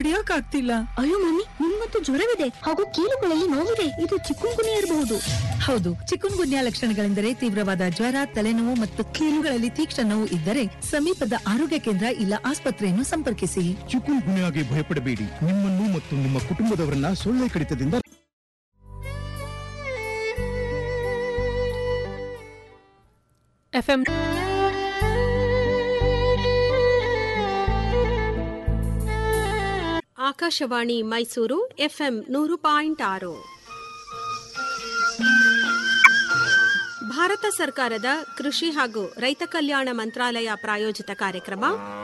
ನಡಿಯಕ್ ಆಗ್ತಿಲ್ಲ ಅಯ್ಯೋ ಮಮ್ಮಿ ನಿಮ್ಮಂತೂ ಜ್ವರವಿದೆ ಹಾಗೂ ಕೀಲುಗಳಲ್ಲಿ ನೋವಿದೆ ಇದು ಚಿಕ್ಕುಂಗುನಿ ಇರಬಹುದು ಹೌದು ಚಿಕುನ್ ಗುನ್ಯಾ ಲಕ್ಷಣಗಳೆಂದರೆ ತೀವ್ರವಾದ ಜ್ವರ ತಲೆನೋವು ಮತ್ತು ಕೀಲುಗಳಲ್ಲಿ ತೀಕ್ಷ್ಣ ನೋವು ಇದ್ದರೆ ಸಮೀಪದ ಆರೋಗ್ಯ ಕೇಂದ್ರ ಇಲ್ಲ ಆಸ್ಪತ್ರೆಯನ್ನು ಸಂಪರ್ಕಿಸಿ ಚಿಕುನ್ ಗುನ್ಯಾಗೆ ಭಯಪಡಬೇಡಿ ನಿಮ್ಮನ್ನು ಮತ್ತು ನಿಮ್ಮ ಕುಟುಂಬದವರನ್ನ ಸೊಳ್ಳೆ ಕಡಿತದಿಂದ ಎಫ್ಎಂ ಆಕಾಶವಾಣಿ ಮೈಸೂರು ಎಫ್ಎಂ ನೂರು ಪಾಯಿಂಟ್ ಆರು ಭಾರತ ಸರ್ಕಾರದ ಕೃಷಿ ಹಾಗೂ ರೈತ ಕಲ್ಯಾಣ ಮಂತ್ರಾಲಯ ಪ್ರಾಯೋಜಿತ ಕಾರ್ಯಕ್ರಮ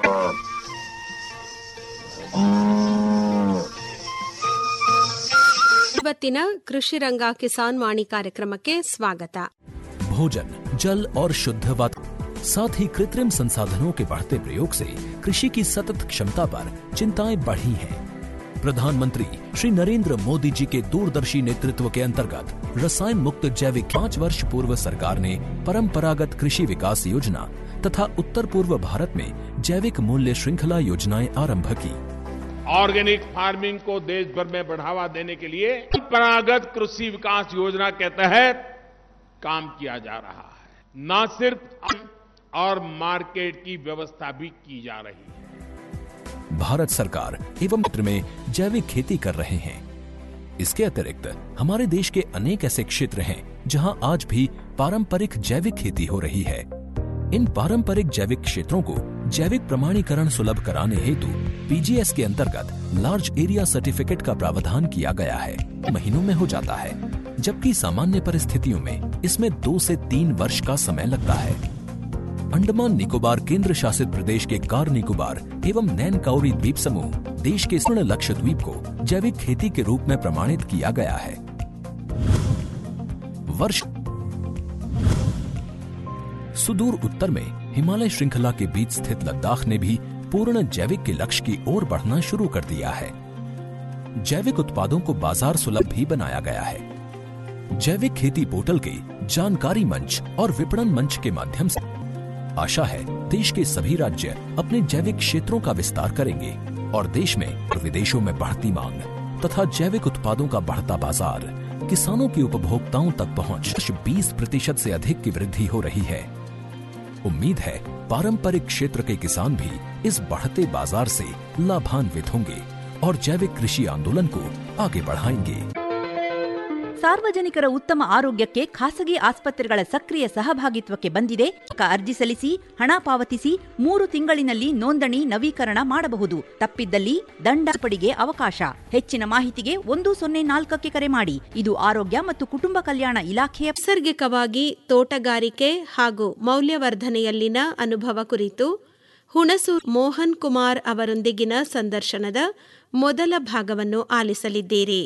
ಇವತ್ತಿನ ಕೃಷಿ ರಂಗ ಕಿಸಾನ್ ವಾಣಿ ಕಾರ್ಯಕ್ರಮಕ್ಕೆ ಸ್ವಾಗತ भोजन जल और शुद्ध वातावरण साथ ही कृत्रिम संसाधनों के बढ़ते प्रयोग से कृषि की सतत क्षमता पर चिंताएं बढ़ी हैं। प्रधानमंत्री श्री नरेंद्र मोदी जी के दूरदर्शी नेतृत्व के अंतर्गत रसायन मुक्त जैविक पाँच वर्ष पूर्व सरकार ने परंपरागत कृषि विकास योजना तथा उत्तर पूर्व भारत में जैविक मूल्य श्रृंखला योजनाएं आरंभ की ऑर्गेनिक फार्मिंग को देश भर में बढ़ावा देने के लिए परंपरागत कृषि विकास योजना के तहत काम किया जा रहा है न सिर्फ और मार्केट की व्यवस्था भी की जा रही है भारत सरकार एवं क्षेत्र में जैविक खेती कर रहे हैं इसके अतिरिक्त हमारे देश के अनेक ऐसे क्षेत्र हैं जहां आज भी पारंपरिक जैविक खेती हो रही है इन पारंपरिक जैविक क्षेत्रों को जैविक प्रमाणीकरण सुलभ कराने हेतु पीजीएस के अंतर्गत लार्ज एरिया सर्टिफिकेट का प्रावधान किया गया है महीनों में हो जाता है जबकि सामान्य परिस्थितियों में इसमें दो से तीन वर्ष का समय लगता है अंडमान निकोबार केंद्र शासित प्रदेश के कार निकोबार एवं नैन काउरी द्वीप समूह देश के स्वर्ण लक्ष्य द्वीप को जैविक खेती के रूप में प्रमाणित किया गया है वर्ष सुदूर उत्तर में हिमालय श्रृंखला के बीच स्थित लद्दाख ने भी पूर्ण जैविक के लक्ष्य की ओर बढ़ना शुरू कर दिया है जैविक उत्पादों को बाजार सुलभ भी बनाया गया है जैविक खेती पोर्टल के जानकारी मंच और विपणन मंच के माध्यम से आशा है देश के सभी राज्य अपने जैविक क्षेत्रों का विस्तार करेंगे और देश में और विदेशों में बढ़ती मांग तथा जैविक उत्पादों का बढ़ता बाजार किसानों की उपभोक्ताओं तक पहुंच 20 प्रतिशत से अधिक की वृद्धि हो रही है उम्मीद है पारंपरिक क्षेत्र के किसान भी इस बढ़ते बाजार से लाभान्वित होंगे और जैविक कृषि आंदोलन को आगे बढ़ाएंगे ಸಾರ್ವಜನಿಕರ ಉತ್ತಮ ಆರೋಗ್ಯಕ್ಕೆ ಖಾಸಗಿ ಆಸ್ಪತ್ರೆಗಳ ಸಕ್ರಿಯ ಸಹಭಾಗಿತ್ವಕ್ಕೆ ಬಂದಿದೆ ಕ- ಅರ್ಜಿ ಸಲ್ಲಿಸಿ ಹಣ ಪಾವತಿಸಿ ಮೂರು ತಿಂಗಳಿನಲ್ಲಿ ನೋಂದಣಿ ನವೀಕರಣ ಮಾಡಬಹುದು ತಪ್ಪಿದ್ದಲ್ಲಿ ದಂಡಪಡಿಗೆ ಅವಕಾಶ ಹೆಚ್ಚಿನ ಮಾಹಿತಿಗೆ ಒಂದು ಸೊನ್ನೆ ನಾಲ್ಕಕ್ಕೆ ಕರೆ ಮಾಡಿ ಇದು ಆರೋಗ್ಯ ಮತ್ತು ಕುಟುಂಬ ಕಲ್ಯಾಣ ಇಲಾಖೆಯ ನೈಸರ್ಗಿಕವಾಗಿ ತೋಟಗಾರಿಕೆ ಹಾಗೂ ಮೌಲ್ಯವರ್ಧನೆಯಲ್ಲಿನ ಅನುಭವ ಕುರಿತು ಹುಣಸೂರು ಮೋಹನ್ ಕುಮಾರ್ ಅವರೊಂದಿಗಿನ ಸಂದರ್ಶನದ ಮೊದಲ ಭಾಗವನ್ನು ಆಲಿಸಲಿದ್ದೀರಿ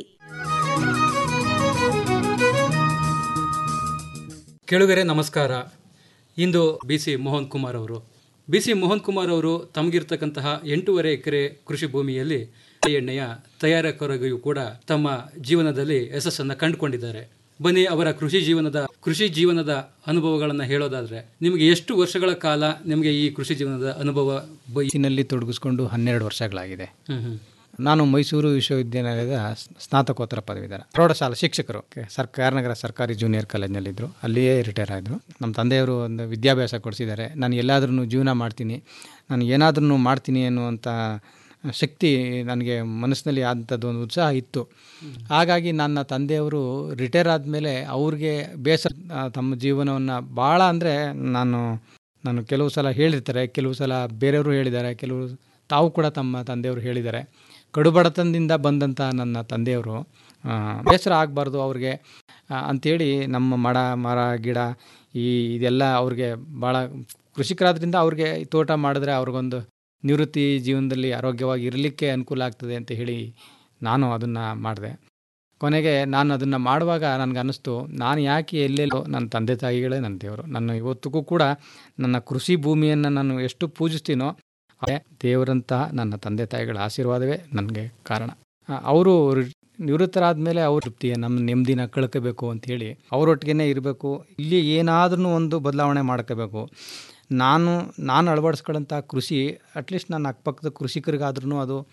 ಕೇಳುಗರೆ ನಮಸ್ಕಾರ ಇಂದು ಬಿ ಸಿ ಮೋಹನ್ ಕುಮಾರ್ ಅವರು ಬಿ ಸಿ ಮೋಹನ್ ಕುಮಾರ್ ಅವರು ತಮಗಿರ್ತಕ್ಕಂತಹ ಎಂಟೂವರೆ ಎಕರೆ ಕೃಷಿ ಭೂಮಿಯಲ್ಲಿ ಎಣ್ಣೆಯ ತಯಾರಕರಾಗಿಯೂ ಕೂಡ ತಮ್ಮ ಜೀವನದಲ್ಲಿ ಯಶಸ್ಸನ್ನು ಕಂಡುಕೊಂಡಿದ್ದಾರೆ ಬನ್ನಿ ಅವರ ಕೃಷಿ ಜೀವನದ ಕೃಷಿ ಜೀವನದ ಅನುಭವಗಳನ್ನು ಹೇಳೋದಾದ್ರೆ ನಿಮಗೆ ಎಷ್ಟು ವರ್ಷಗಳ ಕಾಲ ನಿಮಗೆ ಈ ಕೃಷಿ ಜೀವನದ ಅನುಭವ ಬೈ ನಲ್ಲಿ ತೊಡಗಿಸ್ಕೊಂಡು ಹನ್ನೆರಡು ವರ್ಷಗಳಾಗಿದೆ ಹ್ಮ್ ಹ್ಮ್. ನಾನು ಮೈಸೂರು ವಿಶ್ವವಿದ್ಯಾನಿಲಯದ ಸ್ನಾತಕೋತ್ತರ ಪದವೀಧರ ಪ್ರೌಢಶಾಲಾ ಶಿಕ್ಷಕರು ಸರ್ಕಾರ ನಗರ ಸರ್ಕಾರಿ ಜೂನಿಯರ್ ಕಾಲೇಜ್ನಲ್ಲಿದ್ದರು ಅಲ್ಲಿಯೇ ರಿಟೈರ್ ಆದರು ನಮ್ಮ ತಂದೆಯವರು ಒಂದು ವಿದ್ಯಾಭ್ಯಾಸ ಕೊಡಿಸಿದ್ದಾರೆ ನಾನು ಎಲ್ಲಾದ್ರೂ ಜೀವನ ಮಾಡ್ತೀನಿ ನಾನು ಏನಾದ್ರೂ ಮಾಡ್ತೀನಿ ಅನ್ನುವಂಥ ಶಕ್ತಿ ನನಗೆ ಮನಸ್ಸಿನಲ್ಲಿ ಆದಂಥದ್ದು ಒಂದು ಉತ್ಸಾಹ ಇತ್ತು ಹಾಗಾಗಿ ನನ್ನ ತಂದೆಯವರು ರಿಟೈರ್ ಆದಮೇಲೆ ಅವ್ರಿಗೆ ಬೇಸರ ಆ, ತಮ್ಮ ಜೀವನವನ್ನು ಭಾಳ ಅಂದರೆ ನಾನು ನಾನು ಕೆಲವು ಸಲ ಹೇಳಿರ್ತಾರೆ ಕೆಲವು ಸಲ ಬೇರೆಯವರು ಹೇಳಿದ್ದಾರೆ ಕೆಲವು ತಾವು ಕೂಡ ತಮ್ಮ ತಂದೆಯವರು ಹೇಳಿದ್ದಾರೆ ಕಡುಬಡತನದಿಂದ ಬಂದಂಥ ನನ್ನ ತಂದೆಯವರು ಆ, ಬೇಸರ ಆಗಬಾರ್ದು ಅವ್ರಿಗೆ ಆ, ಅಂಥೇಳಿ ನಮ್ಮ ಮಡ ಮರ ಗಿಡ ಈ ಇದೆಲ್ಲ ಅವ್ರಿಗೆ ಭಾಳ ಕೃಷಿಕರಾದ್ರಿಂದ ಅವ್ರಿಗೆ ಈ ತೋಟ ಮಾಡಿದ್ರೆ ಅವ್ರಿಗೊಂದು ನಿವೃತ್ತಿ ಜೀವನದಲ್ಲಿ ಆರೋಗ್ಯವಾಗಿ ಇರಲಿಕ್ಕೆ ಅನುಕೂಲ ಆಗ್ತದೆ ಅಂತ ಹೇಳಿ ನಾನು ಅದನ್ನು ಮಾಡಿದೆ ಕೊನೆಗೆ ನಾನು ಅದನ್ನು ಮಾಡುವಾಗ ನನಗೆ ಅನ್ನಿಸ್ತು ನಾನು ಯಾಕೆ ಎಲ್ಲೆಲ್ಲೋ ನನ್ನ ತಂದೆ ತಾಯಿಗಳೇ ನನ್ನ ದೇವರು ನನ್ನ ಇವತ್ತಿಗೂ ಕೂಡ ನನ್ನ ಕೃಷಿ ಭೂಮಿಯನ್ನು ನಾನು ಎಷ್ಟು ಪೂಜಿಸ್ತೀನೋ ಅದೇ ದೇವರಂತಹ ನನ್ನ ತಂದೆ ತಾಯಿಗಳ ಆಶೀರ್ವಾದವೇ ನನಗೆ ಕಾರಣ ಅವರು ನಿವೃತ್ತರಾದ ಮೇಲೆ ಅವ್ರ ತೃಪ್ತಿಯ ನಮ್ಮ ನೆಮ್ಮದಿನ ಕಳ್ಕೋಬೇಕು ಅಂಥೇಳಿ ಅವರೊಟ್ಟಿಗೆ ಇರಬೇಕು ಇಲ್ಲಿ ಏನಾದ್ರೂ ಒಂದು ಬದಲಾವಣೆ ಮಾಡ್ಕೋಬೇಕು ನಾನು ನಾನು ಅಳವಡಿಸ್ಕೊಳ್ಳೋಂಥ ಕೃಷಿ ಅಟ್ಲೀಸ್ಟ್ ನನ್ನ ಅಕ್ಕಪಕ್ಕದ ಕೃಷಿಕರಿಗಾದ್ರೂ ಅದು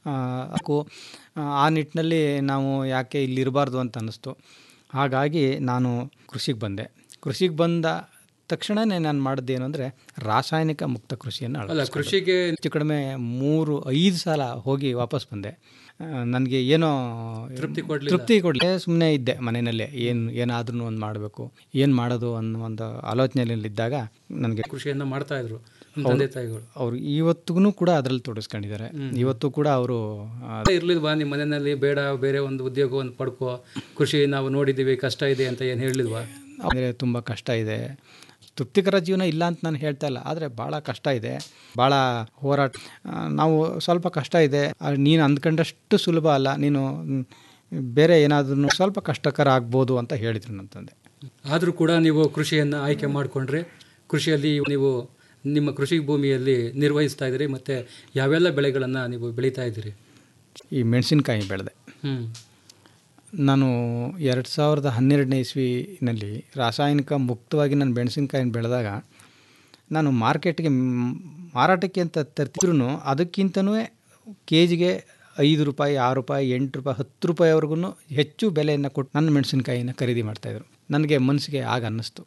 ಆ, ಅದಕ್ಕೂ ಆ, ಆ ನಿಟ್ಟಿನಲ್ಲಿ ನಾವು ಯಾಕೆ ಇಲ್ಲಿರಬಾರ್ದು ಅಂತ ಅನ್ನಿಸ್ತು ಹಾಗಾಗಿ ನಾನು ಕೃಷಿಗೆ ಬಂದೆ ಕೃಷಿಗೆ ಬಂದ ತಕ್ಷಣವೇ ನಾನು ಮಾಡಿದ್ದೇನು ಅಂದರೆ ರಾಸಾಯನಿಕ ಮುಕ್ತ ಕೃಷಿಯನ್ನು ಅಲ್ಲ ಅಳವಡಿಸ್ಕೊಂಡೆ. ಕೃಷಿಗೆ ಹೆಚ್ಚು ಕಡಿಮೆ ಮೂರು ಐದು ಸಲ ಹೋಗಿ ವಾಪಸ್ ಬಂದೆ ನನಗೆ ಏನೋ ತೃಪ್ತಿ ಕೊಡ್ಲಿಲ್ಲ. ತೃಪ್ತಿ ಕೊಡಲಿ ಸುಮ್ಮನೆ ಇದ್ದೆ ಮನೆಯಲ್ಲೇ ಏನು ಏನಾದ್ರೂ ಒಂದು ಮಾಡಬೇಕು ಏನು ಮಾಡೋದು ಅನ್ನೋ ಒಂದು ಆಲೋಚನೆಯಲ್ಲಿದ್ದಾಗ ನನಗೆ ಕೃಷಿಯನ್ನ ಮಾಡ್ತಾ ಇದ್ರು ನಿಮ್ಮ ತಂದೆ ತಾಯಿಗಳು ಅವರು ಇವತ್ತಿಗೂ ಕೂಡ ಅದರಲ್ಲಿ ತೊಡಗಿಸ್ಕೊಂಡಿದ್ದಾರೆ ಇವತ್ತು ಕೂಡ ಅವರು ಇರ್ಲಿಲ್ವಾ ನಿಮ್ಮ ಮನೆಯಲ್ಲಿ ಬೇಡ ಬೇರೆ ಒಂದು ಉದ್ಯೋಗವನ್ನು ಪಡ್ಕೋ ಕೃಷಿ ನಾವು ನೋಡಿದ್ದೀವಿ ಕಷ್ಟ ಇದೆ ಅಂತ ಏನು ಹೇಳಿಲ್ವಾ ಅಂದರೆ ತುಂಬ ಕಷ್ಟ ಇದೆ ತೃಪ್ತಿಕರ ಜೀವನ ಇಲ್ಲ ಅಂತ ನಾನು ಹೇಳ್ತಾ ಇಲ್ಲ ಆದರೆ ಭಾಳ ಕಷ್ಟ ಇದೆ ಭಾಳ ಹೋರಾಟ ಆ, ನಾವು ಸ್ವಲ್ಪ ಕಷ್ಟ ಇದೆ ಆ, ನೀನು ಅಂದ್ಕೊಂಡಷ್ಟು ಸುಲಭ ಅಲ್ಲ ನೀನು ಮ್, ಬೇರೆ ಏನಾದ್ರೂ ಸ್ವಲ್ಪ ಕಷ್ಟಕರ ಆಗ್ಬೋದು ಅಂತ ಹೇಳಿದ್ರು ನನ್ನ ತಂದೆ ಆದರೂ ಕೂಡ ನೀವು ಕೃಷಿಯನ್ನು ಆಯ್ಕೆ ಮಾಡಿಕೊಂಡ್ರೆ ಕೃಷಿಯಲ್ಲಿ ನೀವು ನಿಮ್ಮ ಕೃಷಿ ಭೂಮಿಯಲ್ಲಿ ನಿರ್ವಹಿಸ್ತಾ ಇದ್ದೀರಿ ಮತ್ತು ಯಾವೆಲ್ಲ ಬೆಳೆಗಳನ್ನು ನೀವು ಬೆಳೀತಾ ಇದ್ದೀರಿ ಈ ಮೆಣಸಿನ್ಕಾಯಿ ಬೆಳೆದೆ ಹ್ಞೂ ನಾನು ಎರಡು ಸಾವಿರದ ಹನ್ನೆರಡನೇ ಇಸ್ವಿನಲ್ಲಿ ರಾಸಾಯನಿಕ ಮುಕ್ತವಾಗಿ ನಾನು ಮೆಣಸಿನ್ಕಾಯಿನ ಬೆಳೆದಾಗ ನಾನು ಮಾರ್ಕೆಟ್ಗೆ ಮ್- ಮಾರಾಟಕ್ಕೆ ಅಂತ ತರ್ತಿದ್ರು ಅದಕ್ಕಿಂತನೂ ಕೆ ಜಿಗೆ ಐದು ರೂಪಾಯಿ ಆರು ರೂಪಾಯಿ ಎಂಟು ರೂಪಾಯಿ ಹತ್ತು ರೂಪಾಯಿವರೆಗೂ ಹೆಚ್ಚು ಬೆಲೆಯನ್ನು ಕೊಟ್ಟು ನನ್ನ ಮೆಣಸಿನ್ಕಾಯಿನ ಖರೀದಿ ಮಾಡ್ತಾಯಿದ್ರು ನನಗೆ ಮನಸ್ಸಿಗೆ ಆಗ ಅನ್ನಿಸ್ತು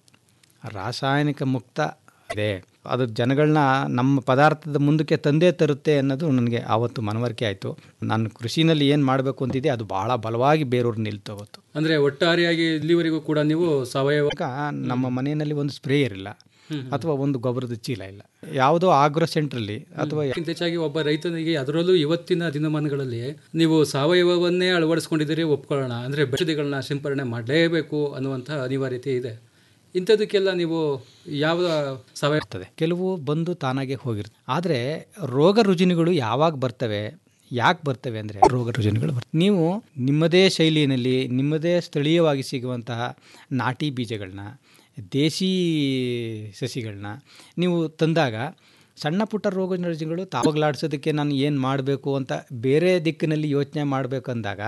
ರಾಸಾಯನಿಕ ಮುಕ್ತ ಇದೆ ಅದು ಜನಗಳನ್ನ ನಮ್ಮ ಪದಾರ್ಥದ ಮುಂದಕ್ಕೆ ತಂದೇ ತರುತ್ತೆ ಅನ್ನೋದು ನನಗೆ ಆವತ್ತು ಮನವರಿಕೆ ಆಯಿತು ನಾನು ಕೃಷಿನಲ್ಲಿ ಏನು ಮಾಡಬೇಕು ಅಂತಿದೆ ಅದು ಭಾಳ ಬಲವಾಗಿ ಬೇರೆಯವ್ರು ನಿಲ್ತೋಗುತ್ತೆ ಅಂದರೆ ಒಟ್ಟಾರೆಯಾಗಿ ಇಲ್ಲಿವರೆಗೂ ಕೂಡ ನೀವು ಸಾವಯವ ನಮ್ಮ ಮನೆಯಲ್ಲಿ ಒಂದು ಸ್ಪ್ರೇಯರ್ ಇಲ್ಲ ಅಥವಾ ಒಂದು ಗೊಬ್ಬರದ ಚೀಲ ಇಲ್ಲ ಯಾವುದೋ ಆಗ್ರೋ ಸೆಂಟ್ರಲ್ಲಿ ಅಥವಾ ಅದಕ್ಕಿಂತ ಹೆಚ್ಚಾಗಿ ಒಬ್ಬ ರೈತನಿಗೆ ಅದರಲ್ಲೂ ಇವತ್ತಿನ ದಿನಮಾನಗಳಲ್ಲಿ ನೀವು ಸಾವಯವವನ್ನೇ ಅಳವಡಿಸ್ಕೊಂಡಿದ್ದೀರಿ ಒಪ್ಕೊಳ್ಳೋಣ ಅಂದರೆ ಔಷಧಿಗಳನ್ನ ಸಿಂಪರಣೆ ಮಾಡಲೇಬೇಕು ಅನ್ನುವಂಥ ಅನಿವಾರ್ಯತೆ ಇದೆ ಇಂಥದಕ್ಕೆಲ್ಲ ನೀವು ಯಾವ ಸಾವಯವ ಇರ್ತದೆ ಕೆಲವು ಬಂದು ತಾನಾಗೆ ಹೋಗಿರ್ತದೆ ಆದರೆ ರೋಗ ರುಜಿನಗಳು ಯಾವಾಗ ಬರ್ತವೆ ಯಾಕೆ ಬರ್ತವೆ ಅಂದರೆ ರೋಗ ರುಜಿನಗಳು ಬರ್ತವೆ ನೀವು ನಿಮ್ಮದೇ ಶೈಲಿಯಲ್ಲಿ ನಿಮ್ಮದೇ ಸ್ಥಳೀಯವಾಗಿ ಸಿಗುವಂತಹ ನಾಟಿ ಬೀಜಗಳನ್ನ ದೇಸಿ ಸಸಿಗಳನ್ನ ನೀವು ತಂದಾಗ ಸಣ್ಣ ಪುಟ್ಟ ರೋಗ ರುಜಿನಗಳು ತಾವಾಗ್ಲಾಡ್ಸೋದಕ್ಕೆ ನಾನು ಏನು ಮಾಡಬೇಕು ಅಂತ ಬೇರೆ ದಿಕ್ಕಿನಲ್ಲಿ ಯೋಚನೆ ಮಾಡಬೇಕು ಅಂದಾಗ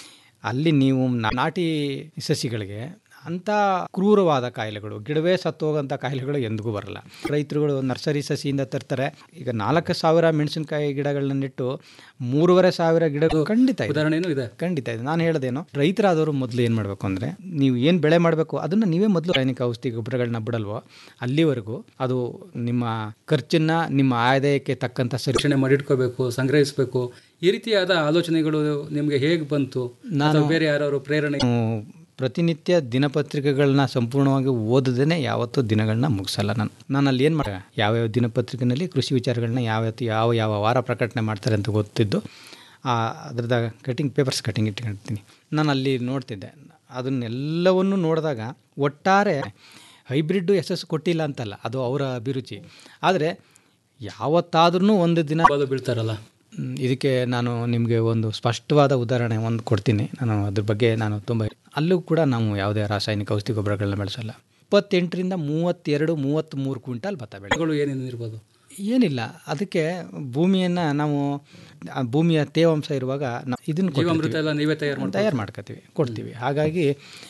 ಅಲ್ಲಿ ನೀವು ನಾ- ನಾಟಿ ಸಸಿಗಳಿಗೆ ಅಂಥ ಕ್ರೂರವಾದ ಕಾಯಿಲೆಗಳು ಗಿಡವೇ ಸತ್ತೋಗಂಥ ಕಾಯಿಲೆಗಳು ಎಂದಿಗೂ ಬರಲ್ಲ ರೈತರುಗಳು ನರ್ಸರಿ ಸಸಿಯಿಂದ ತರ್ತಾರೆ ಈಗ ನಾಲ್ಕು ಸಾವಿರ ಮೆಣಸಿನಕಾಯಿ ಗಿಡಗಳನ್ನ ನೆಟ್ಟು ಮೂರುವರೆ ಸಾವಿರ ಗಿಡಗಳು ಖಂಡಿತ ಇದೆ. ಉದಾಹರಣೆನೂ ಇದೆ ಖಂಡಿತ ಇದೆ ನಾನು ಹೇಳ್ದೇನು ರೈತರಾದವರು ಮೊದಲು ಏನು ಮಾಡಬೇಕು ಅಂದರೆ ನೀವು ಏನು ಬೆಳೆ ಮಾಡಬೇಕು ಅದನ್ನು ನೀವೇ ಮೊದಲು ರಾಸಾಯನಿಕ ಔಷಧಿ ಗೊಬ್ಬರಗಳನ್ನ ಬಿಡಲ್ವೋ ಅಲ್ಲಿವರೆಗೂ ಅದು ನಿಮ್ಮ ಖರ್ಚನ್ನ ನಿಮ್ಮ ಆದಾಯಕ್ಕೆ ತಕ್ಕಂಥ ಸರಿ ರಕ್ಷಣೆ ಮಾಡಿಟ್ಕೋಬೇಕು ಸಂಗ್ರಹಿಸಬೇಕು ಈ ರೀತಿಯಾದ ಆಲೋಚನೆಗಳು ನಿಮಗೆ ಹೇಗೆ ಬಂತು ಅಥವಾ ಬೇರೆ ಯಾರು ಪ್ರೇರಣೆ ನಾನು ಪ್ರತಿನಿತ್ಯ ದಿನಪತ್ರಿಕೆಗಳನ್ನ ಸಂಪೂರ್ಣವಾಗಿ ಓದದೇನೆ ಯಾವತ್ತೂ ದಿನಗಳನ್ನ ಮುಗಿಸಲ್ಲ ನಾನು ನಾನು ಅಲ್ಲಿ ಏನು ಮಾಡ ಯಾವ್ಯಾವ ದಿನಪತ್ರಿಕೆಯಲ್ಲಿ ಕೃಷಿ ವಿಚಾರಗಳನ್ನ ಯಾವತ್ತು ಯಾವ ಯಾವ ವಾರ ಪ್ರಕಟಣೆ ಮಾಡ್ತಾರೆ ಅಂತ ಗೊತ್ತಿದ್ದು ಆ ಅದ್ರದ್ದು ಕಟಿಂಗ್ ಪೇಪರ್ಸ್ ಕಟಿಂಗ್ ಇಟ್ಕೊಂಡಿರ್ತೀನಿ ನಾನು ಅಲ್ಲಿ ನೋಡ್ತಿದ್ದೆ ಅದನ್ನೆಲ್ಲವನ್ನು ನೋಡಿದಾಗ ಒಟ್ಟಾರೆ ಹೈಬ್ರಿಡ್ಡು ಯಶಸ್ಸು ಕೊಟ್ಟಿಲ್ಲ ಅಂತಲ್ಲ ಅದು ಅವರ ಅಭಿರುಚಿ ಆದರೆ ಯಾವತ್ತಾದ್ರೂ ಒಂದು ದಿನ ಬಾಲು ಬೀಳ್ತಾರಲ್ಲ ಮ್, ಇದಕ್ಕೆ ನಾನು ನಿಮಗೆ ಒಂದು ಸ್ಪಷ್ಟವಾದ ಉದಾಹರಣೆ ಒಂದು ಕೊಡ್ತೀನಿ ನಾನು ಅದ್ರ ಬಗ್ಗೆ ನಾನು ತುಂಬ ಅಲ್ಲೂ ಕೂಡ ನಾವು ಯಾವುದೇ ರಾಸಾಯನಿಕ ಔಷಧಿ ಗೊಬ್ಬರಗಳನ್ನ ಬೆಳೆಸಲ್ಲ ಇಪ್ಪತ್ತೆಂಟರಿಂದ ಮೂವತ್ತೆರಡು ಮೂವತ್ತ್ಮೂರು ಕ್ವಿಂಟಾಲ್ ಭತ್ತ ಬೆಳೆ ಬೆಳೆಗಳು ಏನೇನು ಇರ್ಬೋದು ಏನಿಲ್ಲ ಅದಕ್ಕೆ ಭೂಮಿಯನ್ನು ನಾವು ಆ ಭೂಮಿಯ ತೇವಾಂಶ ಇರುವಾಗ ನಾವು ಇದನ್ನು ಜೀವಾಮೃತ ಎಲ್ಲ ನೀವೇ ತಯಾರು ಮಾಡಿ ತಯಾರು ಮಾಡ್ಕೋತೀವಿ ಕೊಡ್ತೀವಿ ಹಾಗಾಗಿ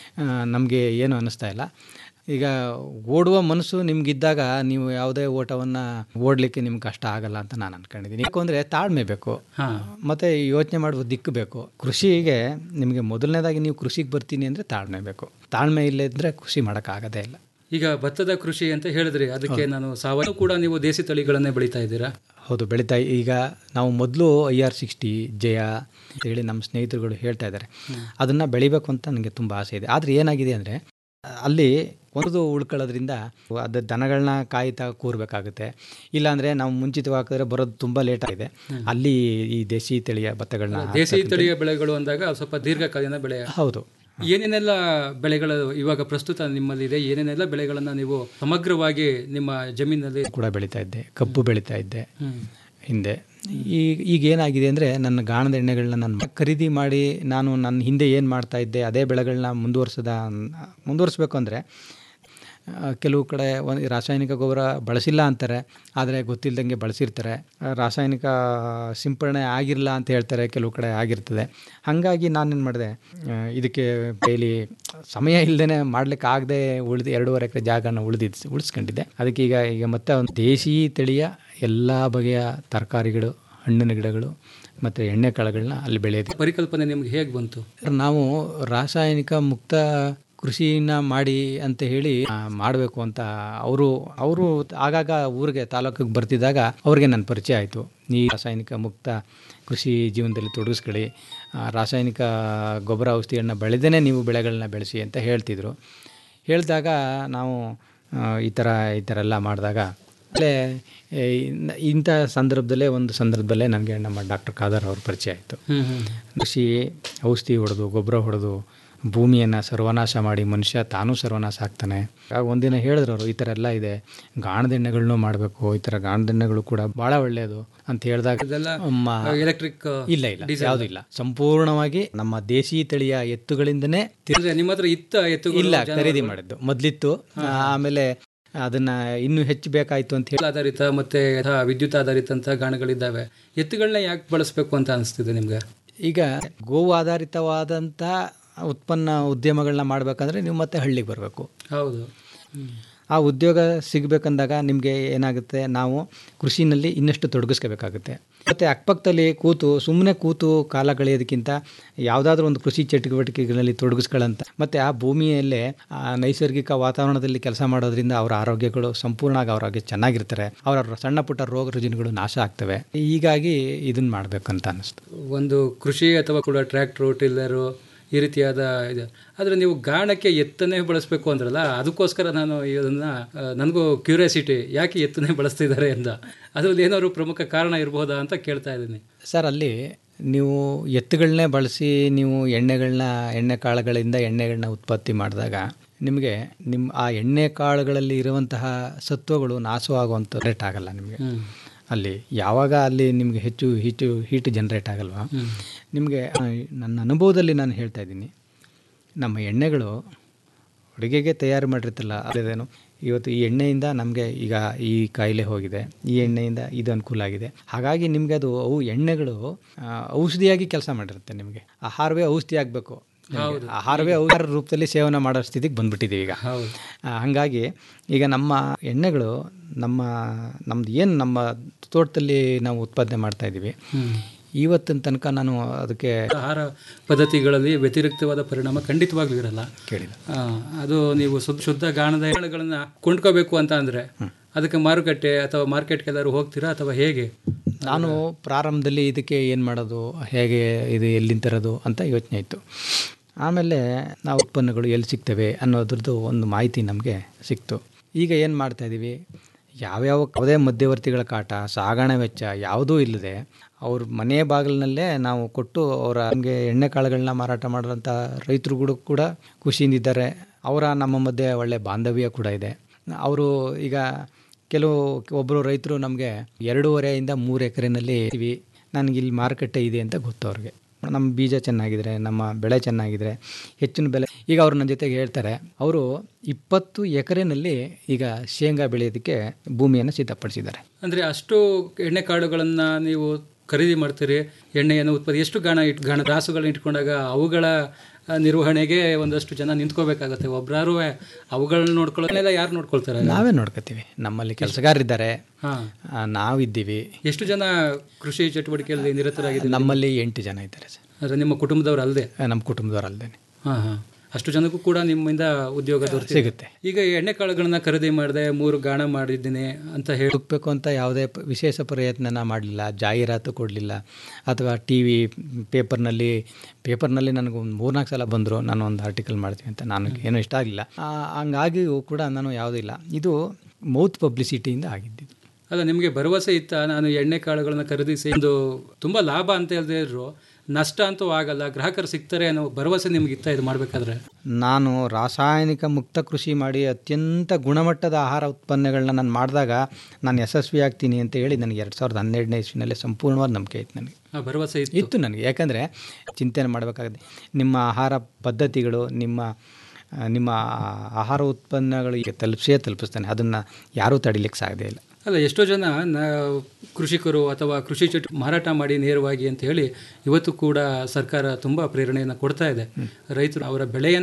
ನಮಗೆ ಏನು ಅನ್ನಿಸ್ತಾ ಇಲ್ಲ ಈಗ ಓಡುವ ಮನಸ್ಸು ನಿಮ್ಗಿದ್ದಾಗ ನೀವು ಯಾವುದೇ ಓಟವನ್ನು ಓಡಲಿಕ್ಕೆ ನಿಮ್ಗೆ ಕಷ್ಟ ಆಗಲ್ಲ ಅಂತ ನಾನು ಅನ್ಕೊಂಡಿದ್ದೀನಿ ಯಾಕಂದರೆ ತಾಳ್ಮೆ ಬೇಕು ಮತ್ತು ಯೋಚನೆ ಮಾಡುವ ದಿಕ್ಕು ಬೇಕು ಕೃಷಿಗೆ ನಿಮಗೆ ಮೊದಲನೇದಾಗಿ ನೀವು ಕೃಷಿಗೆ ಬರ್ತೀನಿ ಅಂದರೆ ತಾಳ್ಮೆ ಬೇಕು ತಾಳ್ಮೆ ಇಲ್ಲದಿದ್ದರೆ ಕೃಷಿ ಮಾಡೋಕ್ಕಾಗೋದೇ ಇಲ್ಲ ಈಗ ಭತ್ತದ ಕೃಷಿ ಅಂತ ಹೇಳಿದ್ರಿ ಅದಕ್ಕೆ ನಾನು ಸಾವಯವ ಕೂಡ ನೀವು ದೇಸಿ ತಳಿಗಳನ್ನೇ ಬೆಳೀತಾ ಇದ್ದೀರಾ ಹೌದು ಬೆಳೀತಾ ಈಗ ನಾವು ಮೊದಲು ಐ ಆರ್ ಸಿಕ್ಸ್ಟಿ ಜಯ ಅಂತೇಳಿ ನಮ್ಮ ಸ್ನೇಹಿತರುಗಳು ಹೇಳ್ತಾ ಇದ್ದಾರೆ ಅದನ್ನು ಬೆಳಿಬೇಕು ಅಂತ ನನಗೆ ತುಂಬ ಆಸೆ ಇದೆ ಆದರೆ ಏನಾಗಿದೆ ಅಂದರೆ ಅಲ್ಲಿ ಒಂದು ಉಳ್ಕೊಳ್ಳೋದ್ರಿಂದ ಅದು ದನಗಳನ್ನ ಕಾಯ್ತಾ ಕೂರಬೇಕಾಗುತ್ತೆ ಇಲ್ಲಾಂದರೆ ನಾವು ಮುಂಚಿತವಾಗಿ ಹಾಕಿದ್ರೆ ಬರೋದು ತುಂಬ ಲೇಟ್ ಆಗಿದೆ ಅಲ್ಲಿ ಈ ದೇಸಿ ತಳಿಯ ಭತ್ತಗಳನ್ನ ದೇಸಿ ತಳಿಯ ಬೆಳೆಗಳು ಅಂದಾಗ ಸ್ವಲ್ಪ ದೀರ್ಘಕಾಲೀನ ಬೆಳೆ ಹೌದು ಏನೇನೆಲ್ಲ ಬೆಳೆಗಳು ಇವಾಗ ಪ್ರಸ್ತುತ ನಿಮ್ಮಲ್ಲಿ ಇದೆ ಏನೇನೆಲ್ಲ ಬೆಳೆಗಳನ್ನ ನೀವು ಸಮಗ್ರವಾಗಿ ನಿಮ್ಮ ಜಮೀನಲ್ಲಿ ಕೂಡ ಬೆಳೀತಾ ಇದ್ದೆ ಕಬ್ಬು ಬೆಳೀತಾ ಇದ್ದೆ ಹಿಂದೆ ಈಗ ಈಗ ಏನಾಗಿದೆ ಅಂದರೆ ನನ್ನ ಗಾಣದ ಎಣ್ಣೆಗಳನ್ನ ನಾನು ಖರೀದಿ ಮಾಡಿ ನಾನು ನನ್ನ ಹಿಂದೆ ಏನು ಮಾಡ್ತಾ ಇದ್ದೆ ಅದೇ ಬೆಳೆಗಳನ್ನ ಮುಂದುವರ್ಸದ ಮುಂದುವರಿಸ್ಬೇಕು ಅಂದರೆ ಕೆಲವು ಕಡೆ ಒಂದು ರಾಸಾಯನಿಕ ಗೊಬ್ಬರ ಬಳಸಿಲ್ಲ ಅಂತಾರೆ ಆದರೆ ಗೊತ್ತಿಲ್ಲದಂಗೆ ಬಳಸಿರ್ತಾರೆ ಆ, ರಾಸಾಯನಿಕ ಸಿಂಪರಣೆ ಆಗಿರಲ್ಲ ಅಂತ ಹೇಳ್ತಾರೆ ಕೆಲವು ಕಡೆ ಆಗಿರ್ತದೆ ಹಾಗಾಗಿ ನಾನೇನು ಮಾಡಿದೆ ಆ, ಇದಕ್ಕೆ ಡೈಲಿ ಸಮಯ ಇಲ್ಲದೇ ಮಾಡ್ಲಿಕ್ಕೆ ಆಗದೆ ಉಳಿದು ಎರಡೂವರೆ ಎಕರೆ ಜಾಗನ ಉಳಿದಿದ್ದು ಉಳಿಸ್ಕೊಂಡಿದ್ದೆ ಅದಕ್ಕೆ ಈಗ ಈಗ ಮತ್ತೆ ಒಂದು ದೇಶಿ ತಳಿಯ ಎಲ್ಲ ಬಗೆಯ ತರಕಾರಿಗಳು ಹಣ್ಣಿನ ಗಿಡಗಳು ಮತ್ತು ಎಣ್ಣೆ ಕಾಳುಗಳನ್ನ ಅಲ್ಲಿ ಬೆಳೆಯೋದು ಪರಿಕಲ್ಪನೆ ನಿಮ್ಗೆ ಹೇಗೆ ಬಂತು ನಾವು ರಾಸಾಯನಿಕ ಮುಕ್ತ ಕೃಷಿನ ಮಾಡಿ ಅಂತ ಹೇಳಿ ಮಾಡಬೇಕು ಅಂತ ಅವರು ಅವರು ಆಗಾಗ ಊರಿಗೆ ತಾಲೂಕಿಗೆ ಬರ್ತಿದ್ದಾಗ ಅವ್ರಿಗೆ ನನ್ನ ಪರಿಚಯ ಆಯಿತು ಈ ರಾಸಾಯನಿಕ ಮುಕ್ತ ಕೃಷಿ ಜೀವನದಲ್ಲಿ ತೊಡಗಿಸ್ಕೊಳ್ಳಿ ಆ, ರಾಸಾಯನಿಕ ಗೊಬ್ಬರ ಔಷಧಿಗಳನ್ನ ಬೆಳೆದೇ ನೀವು ಬೆಳೆಗಳನ್ನ ಬೆಳೆಸಿ ಅಂತ ಹೇಳ್ತಿದ್ರು ಹೇಳಿದಾಗ ನಾವು ಆ, ಈ ಥರ ಈ ಥರ ಎಲ್ಲ ಮಾಡಿದಾಗ ಆಮೇಲೆ ಏ, ಇನ್ನ- ಇಂಥ ಸಂದರ್ಭದಲ್ಲೇ ಒಂದು ಸಂದರ್ಭದಲ್ಲೇ ನನಗೆ ನಮ್ಮ ಡಾಕ್ಟರ್ ಖಾದರ್ ಅವ್ರ ಪರಿಚಯ ಆಯಿತು ಹ್ಮ್ ಹ್ಮ್ ಕೃಷಿ ಔಷಧಿ ಹೊಡೆದು ಗೊಬ್ಬರ ಹೊಡೆದು ಭೂಮಿಯನ್ನು ಸರ್ವನಾಶ ಮಾಡಿ ಮನುಷ್ಯ ತಾನೂ ಸರ್ವನಾಶ ಆಗ್ತಾನೆ ಆಗ ಒಂದಿನ ಹೇಳಿದ್ರು ಅವರು ಈ ಥರ ಎಲ್ಲ ಇದೆ ಗಾಣದೆಣ್ಣೆಗಳನ್ನೂ ಮಾಡಬೇಕು ಈ ಥರ ಗಾಣದೆಣ್ಣೆಗಳು ಕೂಡ ಭಾಳ ಒಳ್ಳೆಯದು ಅಂತ ಹೇಳಿದಾಗ ಮ- ಎಲೆಕ್ಟ್ರಿಕ್ ಇಲ್ಲ ಇಲ್ಲ ಯಾವುದೂ ಇಲ್ಲ ಸಂಪೂರ್ಣವಾಗಿ ನಮ್ಮ ದೇಶಿ ತಳಿಯ ಎತ್ತುಗಳಿಂದನೇ ತಿ- ಅಂದ್ರೆ ನಿಮ್ಮ ಹತ್ರ ಇತ್ತ ಎತ್ತುಗಳು ಇಲ್ಲ ಜಾನುವಾರುಗಳು? ಖರೀದಿ ಮಾಡಿದ್ದು ಮೊದಲಿತ್ತು ಆಮೇಲೆ ಅದನ್ನ ಇನ್ನೂ ಹೆಚ್ಚು ಬೇಕಾಯ್ತು ಅಂತ ಹೇಳಿ ಆಧಾರಿತ ಮತ್ತೆ ಯಥಾ ವಿದ್ಯುತ್ ಆಧಾರಿತ ಅಂತ ಗಾಣಗಳಿದ್ದಾವೆ ಎತ್ತುಗಳನ್ನ ಯಾಕೆ ಬಳಸಬೇಕು ಅಂತ ಅನಿಸ್ತಿದೆ ನಿಮ್ಗೆ ಈಗ ಗೋವು ಆಧಾರಿತವಾದಂಥ ಉತ್ಪನ್ನ ಉದ್ಯಮಗಳನ್ನ ಮಾಡಬೇಕಂದ್ರೆ ನೀವು ಮತ್ತೆ ಹಳ್ಳಿಗೆ ಬರಬೇಕು ಹೌದು ಆ ಉದ್ಯೋಗ ಸಿಗಬೇಕಂದಾಗ ನಿಮಗೆ ಏನಾಗುತ್ತೆ ನಾವು ಕೃಷಿನಲ್ಲಿ ಇನ್ನಷ್ಟು ತೊಡಗಿಸ್ಕೋಬೇಕಾಗುತ್ತೆ ಮತ್ತು ಅಕ್ಕಪಕ್ಕದಲ್ಲಿ ಕೂತು ಸುಮ್ಮನೆ ಕೂತು ಕಾಲ ಕಳೆಯೋದಕ್ಕಿಂತ ಯಾವುದಾದ್ರೂ ಒಂದು ಕೃಷಿ ಚಟುವಟಿಕೆಗಳಲ್ಲಿ ತೊಡಗಿಸ್ಕೊಳ್ಳಂತ ಮತ್ತು ಆ ಭೂಮಿಯಲ್ಲೇ ಆ ನೈಸರ್ಗಿಕ ವಾತಾವರಣದಲ್ಲಿ ಕೆಲಸ ಮಾಡೋದ್ರಿಂದ ಅವರ ಆರೋಗ್ಯಗಳು ಸಂಪೂರ್ಣವಾಗಿ ಅವ್ರ ಆರೋಗ್ಯ ಚೆನ್ನಾಗಿರ್ತಾರೆ ಅವರ ಸಣ್ಣ ಪುಟ್ಟ ರೋಗ ರುಜಿನಗಳು ನಾಶ ಆಗ್ತವೆ ಹೀಗಾಗಿ ಇದನ್ನು ಮಾಡಬೇಕಂತ ಅನ್ನಿಸ್ತು ಒಂದು ಕೃಷಿ ಅಥವಾ ಕೂಡ ಟ್ರ್ಯಾಕ್ಟ್ರು ಟಿಲ್ಲರು ಈ ರೀತಿಯಾದ ಇದು ಆದರೆ ನೀವು ಗಾಣಕ್ಕೆ ಎತ್ತನ್ನೇ ಬಳಸಬೇಕು ಅಂದ್ರಲ್ಲ ಅದಕ್ಕೋಸ್ಕರ ನಾನು ಇದನ್ನು ನನಗೂ ಕ್ಯೂರಿಯಾಸಿಟಿ ಯಾಕೆ ಎತ್ತನ್ನೇ ಬಳಸ್ತಿದ್ದಾರೆ ಅಂತ ಅದರಲ್ಲಿ ಏನಾದ್ರು ಪ್ರಮುಖ ಕಾರಣ ಇರಬಹುದಾ ಅಂತ ಕೇಳ್ತಾ ಇದ್ದೀನಿ ಸರ್ ಅಲ್ಲಿ ನೀವು ಎತ್ತುಗಳನ್ನೇ ಬಳಸಿ ನೀವು ಎಣ್ಣೆಗಳನ್ನ ಎಣ್ಣೆ ಕಾಳುಗಳಿಂದ ಎಣ್ಣೆಗಳನ್ನ ಉತ್ಪತ್ತಿ ಮಾಡಿದಾಗ ನಿಮಗೆ ನಿಮ್ಮ ಆ ಎಣ್ಣೆ ಕಾಳುಗಳಲ್ಲಿ ಇರುವಂತಹ ಸತ್ವಗಳು ನಾಶವಾಗುವಂಥ ರೇಟ್ ಆಗಲ್ಲ ನಿಮಗೆ ಅಲ್ಲಿ ಯಾವಾಗ ಅಲ್ಲಿ ನಿಮಗೆ ಹೆಚ್ಚು ಹೀಟು ಹೀಟ್ ಜನ್ರೇಟ್ ಆಗಲ್ವಾ ನಿಮಗೆ ಆ, ನನ್ನ ಅನುಭವದಲ್ಲಿ ನಾನು ಹೇಳ್ತಾ ಇದ್ದೀನಿ ನಮ್ಮ ಎಣ್ಣೆಗಳು ಅಡುಗೆಗೆ ತಯಾರು ಮಾಡಿರ್ತಿಲ್ಲ ಅದೇನು ಇವತ್ತು ಈ ಎಣ್ಣೆಯಿಂದ ನಮಗೆ ಈಗ ಈ ಕಾಯಿಲೆ ಹೋಗಿದೆ ಈ ಎಣ್ಣೆಯಿಂದ ಇದು ಅನುಕೂಲ ಆಗಿದೆ ಹಾಗಾಗಿ ನಿಮಗೆ ಅದು ಅವು ಎಣ್ಣೆಗಳು ಆ, ಔಷಧಿಯಾಗಿ ಕೆಲಸ ಮಾಡಿರುತ್ತೆ ನಿಮಗೆ ಆಹಾರವೇ ಔಷಧಿ ಆಗಬೇಕು ಆಹಾರವೇ ಔಷಧ ರೂಪದಲ್ಲಿ ಸೇವನೆ ಮಾಡೋ ಸ್ಥಿತಿಗೆ ಬಂದ್ಬಿಟ್ಟಿದ್ದೀವಿ ಈಗ ಆ, ಹಾಗಾಗಿ ಈಗ ನಮ್ಮ ಎಣ್ಣೆಗಳು ನಮ್ಮ ನಮ್ದು ಏನು ನಮ್ಮ ತೋಟದಲ್ಲಿ ನಾವು ಉತ್ಪಾದನೆ ಮಾಡ್ತಾ ಇದ್ದೀವಿ ಇವತ್ತಿನ ತನಕ ನಾನು ಅದಕ್ಕೆ ಆಹಾರ ಪದ್ಧತಿಗಳಲ್ಲಿ ವ್ಯತಿರಿಕ್ತವಾದ ಪರಿಣಾಮ ಖಂಡಿತವಾಗ್ಲೂ ಇರಲ್ಲ ಕೇಳಿಲ್ಲ ಆ, ಅದು ನೀವು ಶುದ್ಧ ಶುದ್ಧ ಗಾಣದ ಎಣ್ಣೆಗಳನ್ನ ಕೊಂಡ್ಕೋಬೇಕು ಅಂತ ಅಂದ್ರೆ ಅದಕ್ಕೆ ಮಾರುಕಟ್ಟೆ ಅಥವಾ ಮಾರ್ಕೆಟ್ಗೆಲ್ಲಾದ್ರು ಹೋಗ್ತೀರಾ ಅಥವಾ ಹೇಗೆ ನಾನು ಪ್ರಾರಂಭದಲ್ಲಿ ಇದಕ್ಕೆ ಏನು ಮಾಡೋದು ಹೇಗೆ ಇದು ಎಲ್ಲಿಂದ ತರೋದು ಅಂತ ಯೋಚನೆ ಇತ್ತು ಆಮೇಲೆ ನಾವು ಉತ್ಪನ್ನಗಳು ಎಲ್ಲಿ ಸಿಗ್ತವೆ ಅನ್ನೋದ್ರದ್ದು ಒಂದು ಮಾಹಿತಿ ನಮಗೆ ಸಿಕ್ತು ಈಗ ಏನು ಮಾಡ್ತಾ ಇದ್ದೀವಿ ಯಾವ್ಯಾವ ಯಾವುದೇ ಮಧ್ಯವರ್ತಿಗಳ ಕಾಟ ಸಾಗಣೆ ವೆಚ್ಚ ಯಾವುದೂ ಇಲ್ಲದೆ ಅವ್ರ ಮನೆ ಬಾಗಿಲಿನಲ್ಲೇ ನಾವು ಕೊಟ್ಟು ಅವರ ನಮಗೆ ಎಣ್ಣೆ ಕಾಳುಗಳನ್ನ ಮಾರಾಟ ಮಾಡೋಂಥ ರೈತರುಗಳು ಕೂಡ ಖುಷಿಯಿಂದಿದ್ದಾರೆ ಅವರ ನಮ್ಮ ಮಧ್ಯೆ ಒಳ್ಳೆ ಬಾಂಧವ್ಯ ಕೂಡ ಇದೆ ಅವರು ಈಗ ಕೆಲವು ಒಬ್ಬರು ರೈತರು ನಮಗೆ ಎರಡೂವರೆಯಿಂದ ಮೂರು ಎಕರೆನಲ್ಲಿ ಇವಿ ನನಗೆ ಇಲ್ಲಿ ಮಾರುಕಟ್ಟೆ ಇದೆ ಅಂತ ಗೊತ್ತು ಅವ್ರಿಗೆ ನಮ್ಮ ಬೀಜ ಚೆನ್ನಾಗಿದ್ರೆ ನಮ್ಮ ಬೆಳೆ ಚೆನ್ನಾಗಿದ್ರೆ ಹೆಚ್ಚಿನ ಬೆಲೆ ಈಗ ಅವರು ನನ್ನ ಜೊತೆಗೆ ಹೇಳ್ತಾರೆ ಅವರು ಇಪ್ಪತ್ತು ಎಕರೆನಲ್ಲಿ ಈಗ ಶೇಂಗಾ ಬೆಳೆಯೋದಕ್ಕೆ ಭೂಮಿಯನ್ನು ಸಿದ್ಧಪಡಿಸಿದ್ದಾರೆ ಅಂದ್ರೆ ಅಷ್ಟು ಎಣ್ಣೆ ಕಾಳುಗಳನ್ನ ನೀವು ಖರೀದಿ ಮಾಡ್ತೀರಿ ಎಣ್ಣೆಯನ್ನು ಉತ್ಪತ್ತಿ ಎಷ್ಟು ಗಾಣ ಇಟ್ ಗಾಣ ರಾಸುಗಳನ್ನ ಇಟ್ಕೊಂಡಾಗ ಅವುಗಳ ಆ, ನಿರ್ವಹಣೆಗೆ ಒಂದಷ್ಟು ಜನ ನಿಂತ್ಕೋಬೇಕಾಗತ್ತೆ ಒಬ್ರಾರು ಅವುಗಳನ್ನ ನೋಡ್ಕೊಳ್ಳೋದನ್ನೆಲ್ಲ ಯಾರು ನೋಡ್ಕೊಳ್ತಾರೆ ನಾವೇ ನೋಡ್ಕೋತೀವಿ ನಮ್ಮಲ್ಲಿ ಕೆಲಸಗಾರರಿದ್ದಾರೆ ಹಾ ಆ, ನಾವಿದ್ದೀವಿ ಎಷ್ಟು ಜನ ಕೃಷಿ ಚಟುವಟಿಕೆಯಲ್ಲಿ ನಿರತರಾಗಿದ್ದಾರೆ ನಮ್ಮಲ್ಲಿ ಎಂಟು ಜನ ಇದ್ದಾರೆ ಸರ್ ಅಂದ್ರೆ ನಿಮ್ಮ ಕುಟುಂಬದವರು ಅಲ್ಲದೆ ನಮ್ಮ ಕುಟುಂಬದವರಲ್ಲದೆ ಹಾ ಹಾ ಅಷ್ಟು ಜನಕ್ಕೂ ಕೂಡ ನಿಮ್ಮಿಂದ ಉದ್ಯೋಗ ದೊರೆತಿದೆ ಸಿಗುತ್ತೆ. ಈಗ ಎಣ್ಣೆ ಕಾಳುಗಳನ್ನ ಖರೀದಿ ಮಾಡಿದೆ ಮೂರು ಗಾಣ ಮಾಡಿದ್ದೀನಿ ಅಂತ ಹೇಳಿ ಹುಡುಕ್ಬೇಕು ಅಂತ ಯಾವುದೇ ಪ- ವಿಶೇಷ ಪ್ರಯತ್ನನ ಮಾಡಲಿಲ್ಲ ಜಾಹೀರಾತು ಕೊಡಲಿಲ್ಲ ಅಥವಾ ಟಿ ವಿ ಪೇಪರ್ನಲ್ಲಿ ಪೇಪರ್ನಲ್ಲಿ ನನಗೆ ಒಂದು ಮೂರ್ನಾಲ್ಕು ಸಲ ಬಂದರು ನಾನು ಒಂದು ಆರ್ಟಿಕಲ್ ಮಾಡ್ತೀನಿ ಅಂತ ನನಗೆ ಏನೂ ಇಷ್ಟ ಆಗಲಿಲ್ಲ ಹಂಗಾಗಿಯೂ ಕೂಡ ನಾನು ಯಾವುದೂ ಇಲ್ಲ ಇದು ಮೌತ್ ಪಬ್ಲಿಸಿಟಿಯಿಂದ ಆಗಿದ್ದಿದ್ದು ಅಲ್ಲ ನಿಮಗೆ ಭರವಸೆ ಇತ್ತ ನಾನು ಎಣ್ಣೆ ಕಾಳುಗಳನ್ನ ಖರೀದಿಸಿ ಒಂದು ತುಂಬಾ ಲಾಭ ಅಂತ ಹೇಳ್ದೇ ಇದ್ರು ನಷ್ಟ ಅಂತೂ ಆಗಲ್ಲ ಗ್ರಾಹಕರು ಸಿಗ್ತಾರೆ ಅನ್ನೋ ಭರವಸೆ ನಿಮ್ಗೆ ಇತ್ತ ಇದು ಮಾಡಬೇಕಾದ್ರೆ ನಾನು ರಾಸಾಯನಿಕ ಮುಕ್ತ ಕೃಷಿ ಮಾಡಿ ಅತ್ಯಂತ ಗುಣಮಟ್ಟದ ಆಹಾರ ಉತ್ಪನ್ನಗಳನ್ನ ನಾನು ಮಾಡಿದಾಗ ನಾನು ಯಶಸ್ವಿ ಆಗ್ತೀನಿ ಅಂತ ಹೇಳಿ ನನಗೆ ಎರಡು ಸಾವಿರದ ಹನ್ನೆರಡನೇ ಇಸ್ವಿನಲ್ಲೇ ಸಂಪೂರ್ಣವಾದ ನಂಬಿಕೆ ಇತ್ತು ನನಗೆ ಆ ಭರವಸೆ ಇತ್ತು ಇತ್ತು ನನಗೆ ಯಾಕಂದರೆ ಚಿಂತನೆ ಮಾಡಬೇಕಾಗುತ್ತೆ ನಿಮ್ಮ ಆಹಾರ ಪದ್ಧತಿಗಳು ನಿಮ್ಮ ಆ, ನಿಮ್ಮ ಆಹಾರ ಉತ್ಪನ್ನಗಳು ಈಗ ತಲುಪಿಸೇ ತಲುಪಿಸ್ತಾನೆ ಅದನ್ನು ಯಾರೂ ತಡಿಲಿಕ್ಕೆ ಸಾಧ್ಯ ಇಲ್ಲ ಅಲ್ಲ ಎಷ್ಟೋ ಜನ ನ- ಕೃಷಿಕರು ಅಥವಾ ಕೃಷಿ ಚಟು ಮಾರಾಟ ಮಾಡಿ ನೇರವಾಗಿ ಅಂತ ಹೇಳಿ ಇವತ್ತು ಕೂಡ ಸರ್ಕಾರ ತುಂಬ ಪ್ರೇರಣೆಯನ್ನು ಕೊಡ್ತಾ ಇದೆ ರೈತರು ಅವರ ಬೆಳೆಯನ್ನು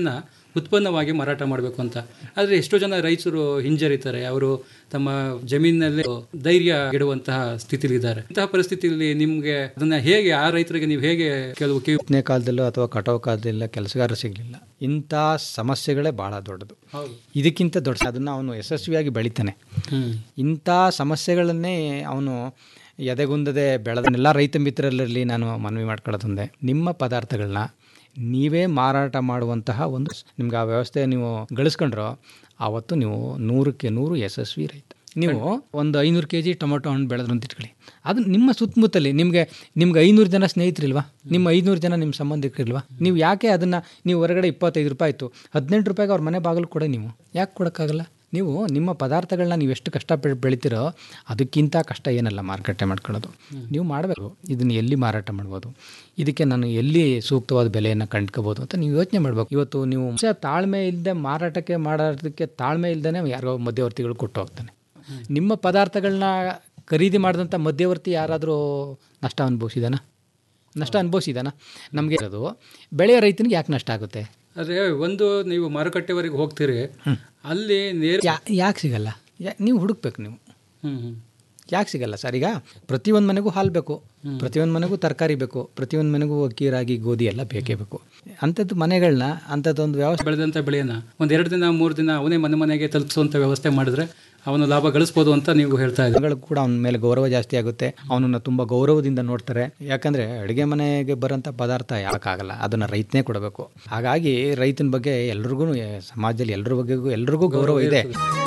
ಉತ್ಪನ್ನವಾಗಿ ಮಾರಾಟ ಮಾಡಬೇಕು ಅಂತ ಆದರೆ ಎಷ್ಟೋ ಜನ ರೈತರು ಹಿಂಜರಿತಾರೆ ಅವರು ತಮ್ಮ ಜಮೀನಿನಲ್ಲಿ ಧೈರ್ಯ ಇಡುವಂತಹ ಸ್ಥಿತಿಲಿದ್ದಾರೆ ಇಂತಹ ಪರಿಸ್ಥಿತಿಯಲ್ಲಿ ನಿಮಗೆ ಅದನ್ನ ಹೇಗೆ ಆ ರೈತರಿಗೆ ನೀವು ಹೇಗೆ ಕೆಲವು ಕಿವಿ ಬಿತ್ತನೆ ಕಾಲದಲ್ಲೋ ಅಥವಾ ಕಟಾವು ಕಾಲದಲ್ಲ ಕೆಲಸಗಾರ ಸಿಗಲಿಲ್ಲ ಇಂಥ ಸಮಸ್ಯೆಗಳೇ ಭಾಳ ದೊಡ್ಡದು ಹೌದು ಇದಕ್ಕಿಂತ ದೊಡ್ಡ ಅದನ್ನು ಅವನು ಯಶಸ್ವಿಯಾಗಿ ಬೆಳಿತಾನೆ ಹ್ಮ್. ಇಂಥ ಸಮಸ್ಯೆಗಳನ್ನೇ ಅವನು ಎದೆಗುಂದದೆ ಬೆಳೆದನ್ನೆಲ್ಲ ರೈತ ಮಿತ್ರರಲ್ಲಿ ನಾನು ಮನವಿ ಮಾಡ್ಕೊಳ್ಳೋದೊಂದೇ ನಿಮ್ಮ ಪದಾರ್ಥಗಳನ್ನ ನೀವೇ ಮಾರಾಟ ಮಾಡುವಂತಹ ಒಂದು ನಿಮ್ಗೆ ಆ ವ್ಯವಸ್ಥೆ ನೀವು ಗಳಿಸ್ಕೊಂಡ್ರೋ ಆವತ್ತು ನೀವು ನೂರಕ್ಕೆ ನೂರು ಯಶಸ್ವಿ ರೈತ ನೀವು ಒಂದು ಐನೂರು ಕೆ ಜಿ ಟೊಮೊಟೊ ಹಣ್ಣು ಬೆಳೆದ್ರು ಅಂತ ಇಟ್ಕೊಳ್ಳಿ ಅದು ನಿಮ್ಮ ಸುತ್ತಮುತ್ತಲಿ ನಿಮಗೆ ನಿಮ್ಗೆ ಐನೂರು ಜನ ಸ್ನೇಹಿತರಿಲ್ವಾ ನಿಮ್ಮ ಐನೂರು ಜನ ನಿಮ್ಮ ಸಂಬಂಧಿಕರಿಲ್ವಾ ನೀವು ಯಾಕೆ ಅದನ್ನು ನೀವು ಹೊರಗಡೆ ಇಪ್ಪತ್ತೈದು ರೂಪಾಯಿ ಆಯಿತು ಹದಿನೆಂಟು ರೂಪಾಯಿಗೆ ಅವ್ರ ಮನೆ ಬಾಗಿಲು ಕೊಡಿ ನೀವು ಯಾಕೆ ಕೊಡೋಕ್ಕಾಗಲ್ಲ ನೀವು ನಿಮ್ಮ ಪದಾರ್ಥಗಳನ್ನ ನೀವು ಎಷ್ಟು ಕಷ್ಟ ಬೆಳ್- ಬೆಳಿತೀರೋ ಅದಕ್ಕಿಂತ ಕಷ್ಟ ಏನಲ್ಲ ಮಾರುಕಟ್ಟೆ ಮಾಡ್ಕೊಳ್ಳೋದು ನೀವು ಮಾಡಬೇಕು ಇದನ್ನು ಎಲ್ಲಿ ಮಾರಾಟ ಮಾಡ್ಬೋದು ಇದಕ್ಕೆ ನಾನು ಎಲ್ಲಿ ಸೂಕ್ತವಾದ ಬೆಲೆಯನ್ನು ಕಂಡ್ಕೋಬೋದು ಅಂತ ನೀವು ಯೋಚನೆ ಮಾಡಬೇಕು ಇವತ್ತು ನೀವು ಮನುಷ್ಯ ತಾಳ್ಮೆ ಇಲ್ಲದೆ ಮಾರಾಟಕ್ಕೆ ಮಾಡೋದಕ್ಕೆ ತಾಳ್ಮೆ ಇಲ್ಲದೇ ಯಾರೋ ಮಧ್ಯವರ್ತಿಗಳು ಕೊಟ್ಟು ಹೋಗ್ತಾನೆ ನಿಮ್ಮ ಪದಾರ್ಥಗಳನ್ನ ಖರೀದಿ ಮಾಡಿದಂಥ ಮಧ್ಯವರ್ತಿ ಯಾರಾದರೂ ನಷ್ಟ ಅನುಭವಿಸಿದಾನ ನಷ್ಟ ಅನುಭವಿಸಿದಾನ ನಮಗೆ ಇರೋದು ಬೆಳೆಯೋ ರೈತನಿಗೆ ಯಾಕೆ ನಷ್ಟ ಆಗುತ್ತೆ ಆದರೆ ಒಂದು ನೀವು ಮಾರುಕಟ್ಟೆವರೆಗೆ ಹೋಗ್ತೀರಿ ಅಲ್ಲಿ ನೇರ ಯಾ ಯಾಕೆ ಸಿಗಲ್ಲ ಯಾ ನೀವು ಹುಡುಕ್ಬೇಕು ನೀವು ಹ್ಮ್ ಹ್ಮ್. ಯಾಕೆ ಸಿಗಲ್ಲ ಸರ್ ಈಗ ಪ್ರತಿಯೊಂದು ಮನೆಗೂ ಹಾಲು ಬೇಕು ಪ್ರತಿಯೊಂದು ಮನೆಗೂ ತರಕಾರಿ ಬೇಕು ಪ್ರತಿಯೊಂದು ಮನೆಗೂ ಅಕ್ಕಿ ರಾಗಿ ಗೋಧಿ ಎಲ್ಲ ಬೇಕೇ ಬೇಕು ಅಂಥದ್ದು ಮನೆಗಳನ್ನ ಅಂಥದ್ದೊಂದು ವ್ಯವಸ್ಥೆ ಬೆಳೆದಂಥ ಬೆಳೆಯನ್ನ ಒಂದ್ ಎರಡು ದಿನ ಮೂರು ದಿನ ಅವನೇ ಮನೆ ಮನೆಗೆ ತಲುಪಿಸುವಂತ ವ್ಯವಸ್ಥೆ ಮಾಡಿದ್ರೆ ಅವನು ಲಾಭ ಗಳಿಸ್ಬೋದು ಅಂತ ನೀವು ಹೇಳ್ತಾ ಇದ್ದೀರಿ ಜನಗಳು ಕೂಡ ಅವನ ಮೇಲೆ ಗೌರವ ಜಾಸ್ತಿ ಆಗುತ್ತೆ ಅವನನ್ನು ತುಂಬ ಗೌರವದಿಂದ ನೋಡ್ತಾರೆ ಯಾಕಂದರೆ ಅಡುಗೆ ಮನೆಗೆ ಬರೋಂಥ ಪದಾರ್ಥ ಯಾಕಾಗಲ್ಲ ಅದನ್ನು ರೈತನೇ ಕೊಡಬೇಕು ಹಾಗಾಗಿ ರೈತನ ಬಗ್ಗೆ ಎಲ್ರಿಗೂ ಸಮಾಜದಲ್ಲಿ ಎಲ್ಲರ ಬಗ್ಗೆಗೂ ಎಲ್ರಿಗೂ ಗೌರವ ಇದೆ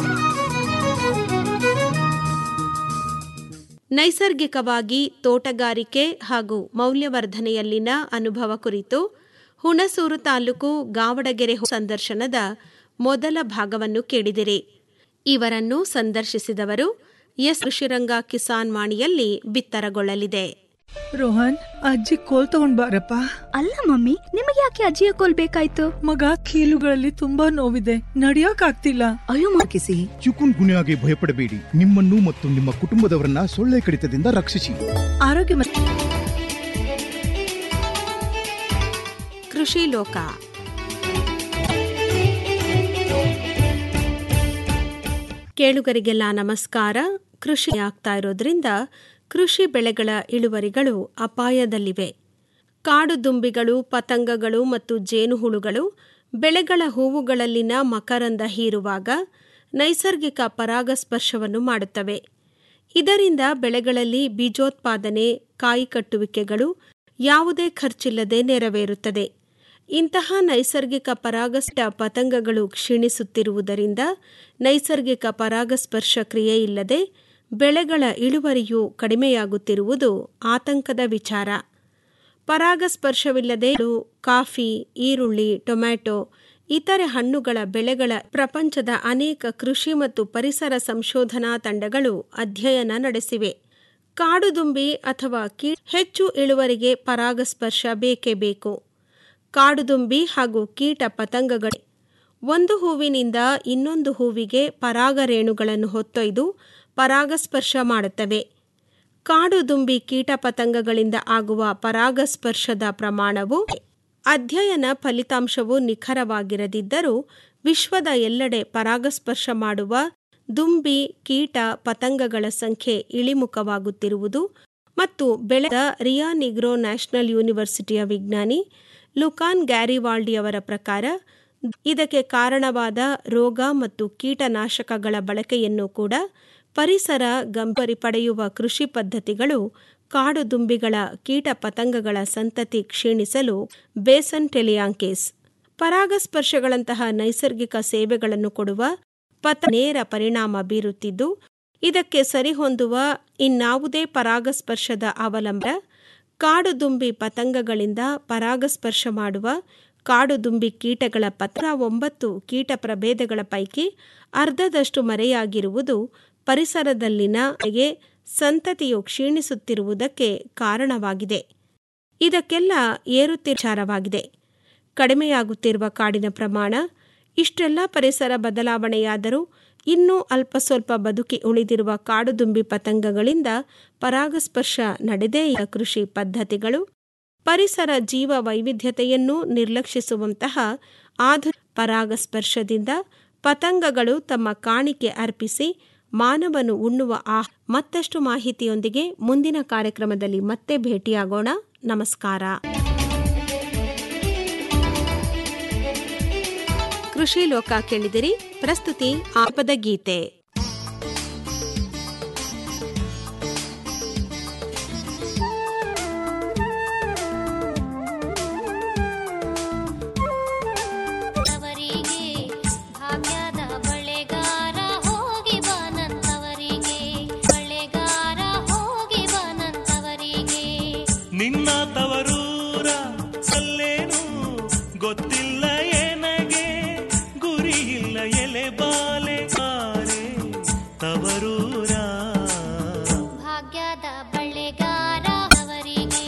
ನೈಸರ್ಗಿಕವಾಗಿ ತೋಟಗಾರಿಕೆ ಹಾಗೂ ಮೌಲ್ಯವರ್ಧನೆಯಲ್ಲಿನ ಅನುಭವ ಕುರಿತು ಹುಣಸೂರು ತಾಲೂಕು ಗಾವಡಗೆರೆ ಸಂದರ್ಶನದ ಮೊದಲ ಭಾಗವನ್ನು ಕೇಳಿದಿರಿ ಇವರನ್ನು ಸಂದರ್ಶಿಸಿದವರು ಎಸ್ ಕೃಷಿರಂಗ ಕಿಸಾನ್ ವಾಣಿಯಲ್ಲಿ ಬಿತ್ತರಗೊಳ್ಳಲಿದೆ ರೋಹನ್ ಅಜ್ಜಿ ಕೋಲ್ ತಗೊಂಡ್ ಬಾರಪ್ಪ ಅಲ್ಲ ಮಮ್ಮಿ ನಿಮಗೆ ಯಾಕೆ ಅಜ್ಜಿಯ ಕೋಲ್ ಬೇಕಾಯ್ತು ಮಗ ಕೀಲುಗಳಲ್ಲಿ ತುಂಬಾ ನೋವಿದೆ ನಡಿಯಕ್ ಆಗ್ತಿಲ್ಲ ಅಯ್ಯೋ ಕಿಸಿ ಚಿಕುನ್ ಗುನ್ಯಾಗೆ ಭಯಪಡಬೇಡಿ ನಿಮ್ಮನ್ನು ಮತ್ತು ನಿಮ್ಮ ಕುಟುಂಬದವರನ್ನ ಸೊಳ್ಳೆ ಕಡಿತದಿಂದ ರಕ್ಷಿಸಿ ಆರೋಗ್ಯ ಮತ್ತು ಕೃಷಿ ಲೋಕ ಕೇಳುಗರಿಗೆಲ್ಲ ನಮಸ್ಕಾರ ಕೃಷಿ ಆಗ್ತಾ ಇರೋದ್ರಿಂದ ಕೃಷಿ ಬೆಳೆಗಳ ಇಳುವರಿಗಳು ಅಪಾಯದಲ್ಲಿವೆ ಕಾಡು ದುಂಬಿಗಳು ಪತಂಗಗಳು ಮತ್ತು ಜೇನುಹುಳುಗಳು ಬೆಳೆಗಳ ಹೂವುಗಳಲ್ಲಿನ ಮಕರಂದ ಹೀರುವಾಗ ನೈಸರ್ಗಿಕ ಪರಾಗಸ್ಪರ್ಶವನ್ನು ಮಾಡುತ್ತವೆ ಇದರಿಂದ ಬೆಳೆಗಳಲ್ಲಿ ಬೀಜೋತ್ಪಾದನೆ ಕಾಯಿ ಕಟ್ಟುವಿಕೆಗಳು ಯಾವುದೇ ಖರ್ಚಿಲ್ಲದೆ ನೆರವೇರುತ್ತದೆ ಇಂತಹ ನೈಸರ್ಗಿಕ ಪರಾಗಸ್ಟ ಪತಂಗಗಳು ಕ್ಷೀಣಿಸುತ್ತಿರುವುದರಿಂದ ನೈಸರ್ಗಿಕ ಪರಾಗಸ್ಪರ್ಶ ಕ್ರಿಯೆ ಇಲ್ಲದೆ ಬೆಳೆಗಳ ಇಳುವರಿಯು ಕಡಿಮೆಯಾಗುತ್ತಿರುವುದು ಆತಂಕದ ವಿಚಾರ ಪರಾಗಸ್ಪರ್ಶವಿಲ್ಲದೆ ಕಾಫಿ ಈರುಳ್ಳಿ ಟೊಮ್ಯಾಟೊ ಇತರೆ ಹಣ್ಣುಗಳ ಬೆಳೆಗಳ ಪ್ರಪಂಚದ ಅನೇಕ ಕೃಷಿ ಮತ್ತು ಪರಿಸರ ಸಂಶೋಧನಾ ತಂಡಗಳು ಅಧ್ಯಯನ ನಡೆಸಿವೆ ಕಾಡುದುಂಬಿ ಅಥವಾ ಕೀಟ ಹೆಚ್ಚು ಇಳುವರಿಗೆ ಪರಾಗಸ್ಪರ್ಶ ಬೇಕೇ ಬೇಕು ಕಾಡುದುಂಬಿ ಹಾಗೂ ಕೀಟ ಪತಂಗಗಳು ಒಂದು ಹೂವಿನಿಂದ ಇನ್ನೊಂದು ಹೂವಿಗೆ ಪರಾಗ ರೇಣುಗಳನ್ನು ಹೊತ್ತೊಯ್ದು ಪರಾಗಸ್ಪರ್ಶ ಮಾಡುತ್ತವೆ ಕಾಡುದುಂಬಿ ಕೀಟ ಪತಂಗಗಳಿಂದ ಆಗುವ ಪರಾಗಸ್ಪರ್ಶದ ಪ್ರಮಾಣವು ಅಧ್ಯಯನ ಫಲಿತಾಂಶವು ನಿಖರವಾಗಿರದಿದ್ದರೂ ವಿಶ್ವದ ಎಲ್ಲೆಡೆ ಪರಾಗಸ್ಪರ್ಶ ಮಾಡುವ ದುಂಬಿ ಕೀಟ ಪತಂಗಗಳ ಸಂಖ್ಯೆ ಇಳಿಮುಖವಾಗುತ್ತಿರುವುದು ಮತ್ತು ಬೆಳೆದ ರಿಯಾ ನಿಗ್ರೋ ನ್ಯಾಷನಲ್ ಯೂನಿವರ್ಸಿಟಿಯ ವಿಜ್ಞಾನಿ ಲುಕಾನ್ ಗ್ಯಾರಿವಾಲ್ಡಿಯವರ ಪ್ರಕಾರ ಇದಕ್ಕೆ ಕಾರಣವಾದ ರೋಗ ಮತ್ತು ಕೀಟನಾಶಕಗಳ ಬಳಕೆಯನ್ನು ಕೂಡ ಪರಿಸರ ಗಂಭರಿ ಪಡೆಯುವ ಕೃಷಿ ಪದ್ಧತಿಗಳು ಕಾಡು ದುಂಬಿಗಳ ಕೀಟ ಪತಂಗಗಳ ಸಂತತಿ ಕ್ಷೀಣಿಸಲು ಬೇಸನ್ ಟೆಲಿಯಾಂಕೇಸ್ ಪರಾಗಸ್ಪರ್ಶಗಳಂತಹ ನೈಸರ್ಗಿಕ ಸೇವೆಗಳನ್ನು ಕೊಡುವ ಪತ ನೇರ ಪರಿಣಾಮ ಬೀರುತ್ತಿದ್ದು ಇದಕ್ಕೆ ಸರಿಹೊಂದುವ ಇನ್ನಾವುದೇ ಪರಾಗಸ್ಪರ್ಶದ ಅವಲಂಬ ಕಾಡುದುಂಬಿ ಪತಂಗಗಳಿಂದ ಪರಾಗಸ್ಪರ್ಶ ಮಾಡುವ ಕಾಡುದುಂಬಿ ಕೀಟಗಳ ಪತ್ರ ಒಂಬತ್ತು ಕೀಟ ಪ್ರಭೇದಗಳ ಪೈಕಿ ಅರ್ಧದಷ್ಟು ಮರೆಯಾಗಿರುವುದು ಪರಿಸರದಲ್ಲಿನ ಸಂತತಿಯು ಕ್ಷೀಣಿಸುತ್ತಿರುವುದಕ್ಕೆ ಕಾರಣವಾಗಿದೆ ಇದಕ್ಕೆಲ್ಲ ಏರುತ್ತಿಚಾರವಾಗಿದೆ ಕಡಿಮೆಯಾಗುತ್ತಿರುವ ಕಾಡಿನ ಪ್ರಮಾಣ ಇಷ್ಟೆಲ್ಲ ಪರಿಸರ ಬದಲಾವಣೆಯಾದರೂ ಇನ್ನೂ ಅಲ್ಪ ಸ್ವಲ್ಪ ಬದುಕಿ ಉಳಿದಿರುವ ಕಾಡುದುಂಬಿ ಪತಂಗಗಳಿಂದ ಪರಾಗಸ್ಪರ್ಶ ನಡೆದೇ ಇರುವ ಕೃಷಿ ಪದ್ಧತಿಗಳು ಪರಿಸರ ಜೀವ ವೈವಿಧ್ಯತೆಯನ್ನು ನಿರ್ಲಕ್ಷಿಸುವಂತಹ ಆಧುನಿಕ ಪರಾಗಸ್ಪರ್ಶದಿಂದ ಪತಂಗಗಳು ತಮ್ಮ ಕಾಣಿಕೆ ಅರ್ಪಿಸಿ ಮಾನವನು ಉಣ್ಣುವ ಆಹ ಮತ್ತಷ್ಟು ಮಾಹಿತಿಯೊಂದಿಗೆ ಮುಂದಿನ ಕಾರ್ಯಕ್ರಮದಲ್ಲಿ ಮತ್ತೆ ಭೇಟಿಯಾಗೋಣ ನಮಸ್ಕಾರ ಕೃಷಿ ಲೋಕ ಕೇಳಿದಿರಿ ಪ್ರಸ್ತುತಿ ಆಪದ ಗೀತೆ ತವರಿಗೆ ಭಾಗ್ಯದ ಬಳೆಗಾರ ಹೋಗಿ ಬಾನಂತವರಿಗೆ ಬಳೆಗಾರ ಹೋಗಿ ಬಾನಂತವರಿಗೆ ನಿನ್ನ ತವರೂರ ಅಲ್ಲೇನು ಗೊತ್ತಿಲ್ಲ ಏನಗೆ ಗುರಿ ಇಲ್ಲ ಎಲೆ ಬಾಲೆ ಕಾರೆ ತವರೂರ ಭಾಗ್ಯದ ಬಳೆಗಾರ ಅವರಿಗೆ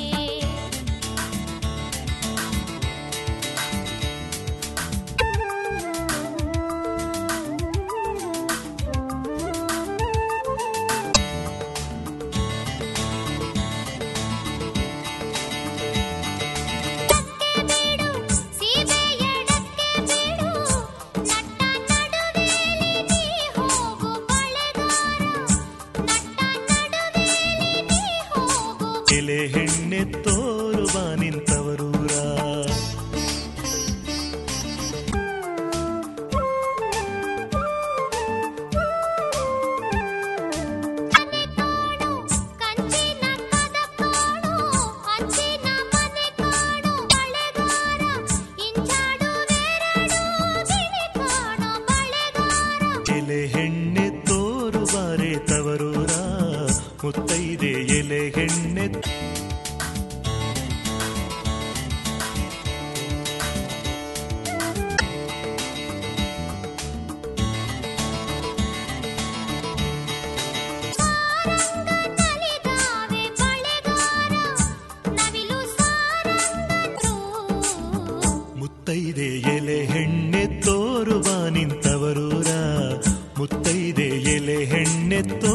ಸೀಬೆ ಎಡಕ್ಕೆ ಬಿಡು ನಟ್ಟ ನಡುವೆಲಿ ನೀ ಹೋಗು ಬಳೆಗಾರ ನಟ್ಟ ನಡುವೆಲಿ ನೀ ಹೋಗು ಎಲೆ ಹೆಣ್ಣೆ ತೋರುವ ನಿಂತವರೂರ ಮನೆ ಕಾಣು ಕಂಚಿನ ಕದ ಕಾಣು ಅಂಚಿನ ಮನೆ ಕಾಣು ಬಳೆಗಾರ ಇಂಚಾಡುವೆರಡು ಗಿಳಿ ಕಾಣು ಬಳೆಗಾರ ಎಲೆ ಹೆಣ್ಣೆ ತೋರುವಾರೆ ತವರೂರ ಮುತ್ತೈದೆ ಎಲೆ ಹೆಣ್ಣೆ ನಲಿದಾವೆ ಬಳೆಗಾರ ನವಿಲು ಸಾರಂಗರು ಮುತ್ತೈದೆ ಎಲೆ ಹೆಣ್ಣೆ ತೋರುವ ನಿಂತವರೂರ ಮುತ್ತೈದೆ ಎಲೆ ಹೆಣ್ಣೆ ತೋ